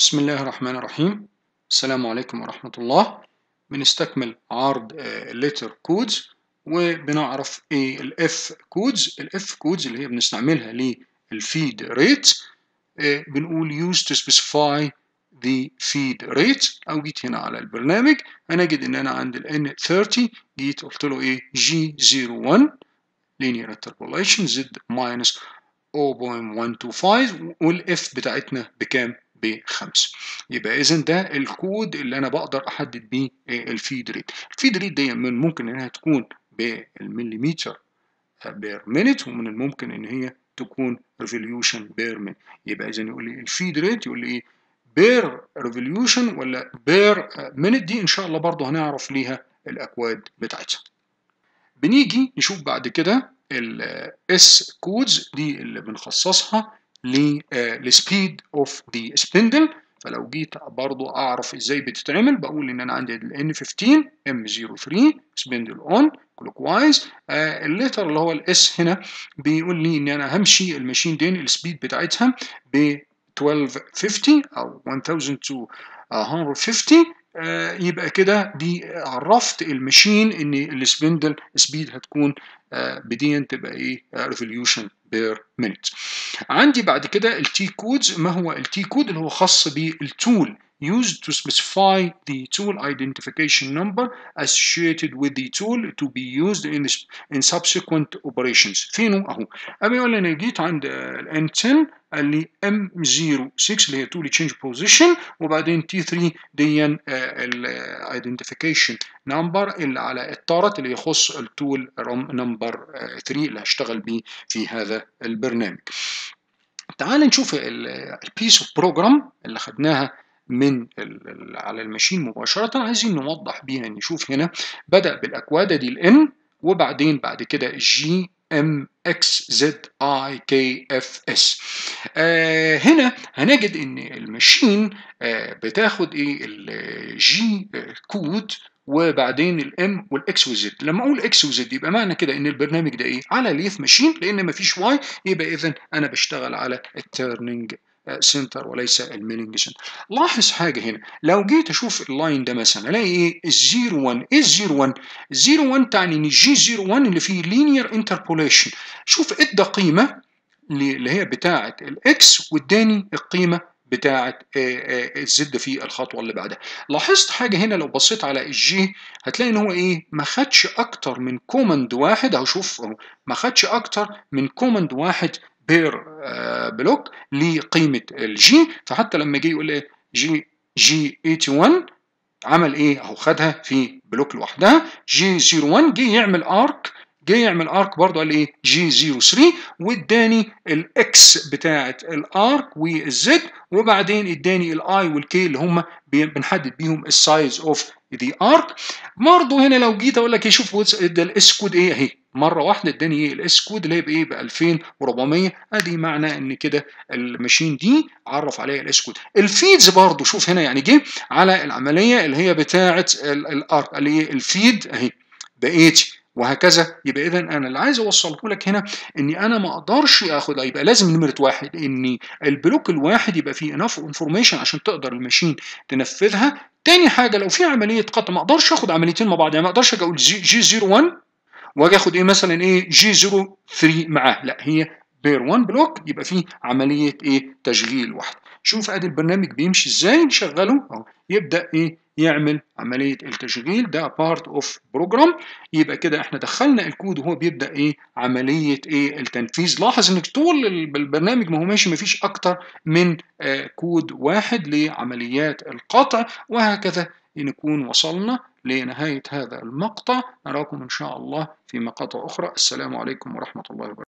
بسم الله الرحمن الرحيم السلام عليكم ورحمة الله بنستكمل عرض الليتر كودز وبنعرف ايه الاف كودز الاف كودز اللي هي بنستعملها للفيد ريت بنقول use to specify the feed rate او جيت هنا على البرنامج هنجد ان انا عند ال N30 جيت قلت له ايه G01 linear interpolation Z minus 0.125 والاف بتاعتنا بكام؟ بخمسة يبقى اذا ده الكود اللي انا بقدر احدد بيه الفيد ريت الفيد ريت دي من ممكن انها تكون بالمليمتر بير مينت ومن الممكن ان هي تكون ريفوليوشن بير مينت يبقى اذا يقول لي الفيد ريت يقول لي ايه بير ريفوليوشن ولا بير مينت دي ان شاء الله برضه هنعرف ليها الاكواد بتاعتها بنيجي نشوف بعد كده الاس كودز دي اللي بنخصصها للسبيد اوف ذا سبندل فلو جيت برضو اعرف ازاي بتتعمل بقول ان انا عندي ال N15 M03 سبندل اون كلوك وايز الليتر اللي هو الاس هنا بيقول لي ان انا همشي الماشين دي السبيد بتاعتها ب 1250 او 1250 آه يبقى كده دي عرفت الماشين ان السبندل سبيد هتكون آه بدي تبقى ايه ريفوليوشن بير مينيت عندي بعد كده التي كودز ما هو التي كود اللي هو خاص بالتول used to specify the tool identification number associated with the tool to be used in, in subsequent operations فينه اهو ابي اقول انا جيت عند ال N10 قال لي M06 اللي هي tool change position وبعدين T3 دي ال identification number اللي على الطارت اللي يخص التول نمبر 3 اللي هشتغل بيه في هذا البرنامج تعال نشوف البيس اوف بروجرام اللي خدناها من على الماشين مباشرة عايزين نوضح بيها نشوف هنا بدأ بالأكواد دي ال N وبعدين بعد كده G M X Z I K F S آه هنا هنجد ان الماشين آه بتاخد ايه الجي كود وبعدين الام والاكس والزد لما اقول اكس وزد يبقى معنى كده ان البرنامج ده ايه على ليث ماشين لان مفيش واي يبقى اذا انا بشتغل على التيرنينج سنتر وليس الميلينج سنتر لاحظ حاجه هنا لو جيت اشوف اللاين ده مثلا الاقي ايه الزيرو 1 ايه الزيرو 1 الزيرو 1 تعني ان الجي 01 اللي فيه لينير انتربوليشن شوف ادى قيمه اللي هي بتاعه الاكس واداني القيمه بتاعه الزد في الخطوه اللي بعدها لاحظت حاجه هنا لو بصيت على الجي هتلاقي ان هو ايه ما خدش اكتر من كوماند واحد اهو شوف اهو ما خدش اكتر من كوماند واحد بير بلوك لقيمه الجي فحتى لما جه يقول ايه جي جي 81 عمل ايه اهو خدها في بلوك لوحدها جي 01 جه يعمل ارك جه يعمل ارك برضه قال ايه جي 03 واداني الاكس بتاعه الارك والزد وبعدين اداني الاي والكي اللي هم بنحدد بيهم السايز اوف ذا ارك برضه هنا لو جيت اقول لك شوف ده الاس كود ايه اهي مره واحده اداني ايه الاس كود اللي هي بايه ب 2400 ادي معنى ان كده الماشين دي عرف عليها الاس كود الفيدز برضه شوف هنا يعني جه على العمليه اللي هي بتاعه الارك اللي هي الفيد اهي ب 80 وهكذا يبقى اذا انا اللي عايز اوصله لك هنا اني انا ما اقدرش اخد يبقى لازم نمره واحد ان البلوك الواحد يبقى فيه انف انفورميشن عشان تقدر الماشين تنفذها تاني حاجه لو في عمليه قطع ما اقدرش اخد عمليتين مع بعض يعني ما اقدرش اقول جي, جي 01 واجي اخد ايه مثلا ايه جي 03 معاه لا هي بير 1 بلوك يبقى فيه عمليه ايه تشغيل واحد شوف ادي البرنامج بيمشي ازاي نشغله اهو يبدا ايه يعمل عمليه التشغيل ده بارت اوف بروجرام يبقى كده احنا دخلنا الكود وهو بيبدا ايه عمليه ايه التنفيذ لاحظ ان طول البرنامج ما هو ماشي ما فيش اكتر من آه كود واحد لعمليات القطع وهكذا نكون وصلنا لنهايه هذا المقطع نراكم ان شاء الله في مقاطع اخرى السلام عليكم ورحمه الله وبركاته